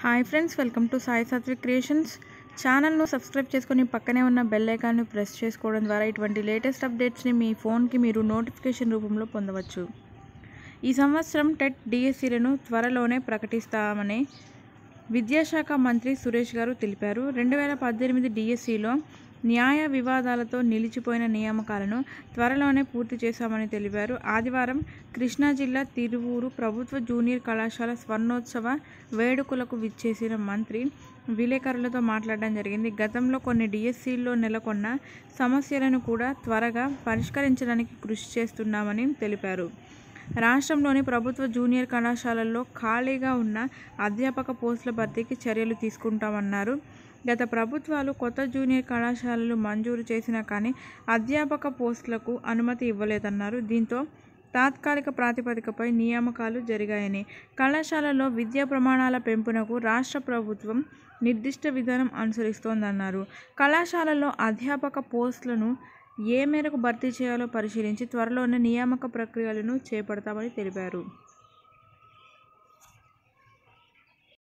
hi friends welcome to Sai Sathvik creations ఛానల్ను subscribe చేసుకొని పక్కనే ఉన్న బెల్ ఐకాన్ను ప్రెస్ చేసుకోవడం ద్వారా ఇటువంటి లేటెస్ట్ అప్డేట్స్ని మీ ఫోన్కి మీరు నోటిఫికేషన్ రూపంలో పొందవచ్చు ఈ సంవత్సరం టెట్ డిఎస్సీలను త్వరలోనే ప్రకటిస్తామని విద్యాశాఖ మంత్రి సురేష్ గారు తెలిపారు రెండు వేల పద్దెనిమిది డిఎస్సిలో న్యాయ వివాదాలతో నిలిచిపోయిన నియామకాలను త్వరలోనే పూర్తి చేశామని తెలిపారు ఆదివారం కృష్ణా జిల్లా తిరువూరు ప్రభుత్వ జూనియర్ కళాశాల స్వర్ణోత్సవ వేడుకలకు విచ్చేసిన మంత్రి విలేకరులతో మాట్లాడడం జరిగింది గతంలో కొన్ని డిఎస్సిల్లో నెలకొన్న సమస్యలను కూడా త్వరగా పరిష్కరించడానికి కృషి చేస్తున్నామని తెలిపారు రాష్ట్రంలోని ప్రభుత్వ జూనియర్ కళాశాలల్లో ఖాళీగా ఉన్న అధ్యాపక పోస్టుల భర్తీకి చర్యలు తీసుకుంటామన్నారు గత ప్రభుత్వాలు కొత్త జూనియర్ కళాశాలలు మంజూరు చేసినా కానీ అధ్యాపక పోస్టులకు అనుమతి ఇవ్వలేదన్నారు దీంతో తాత్కాలిక ప్రాతిపదికపై నియామకాలు జరిగాయని కళాశాలలో విద్యా ప్రమాణాల పెంపునకు రాష్ట్ర ప్రభుత్వం నిర్దిష్ట విధానం అనుసరిస్తోందన్నారు కళాశాలలో అధ్యాపక పోస్టులను ఏ మేరకు భర్తీ చేయాలో పరిశీలించి త్వరలోనే నియామక ప్రక్రియలను చేపడతామని తెలిపారు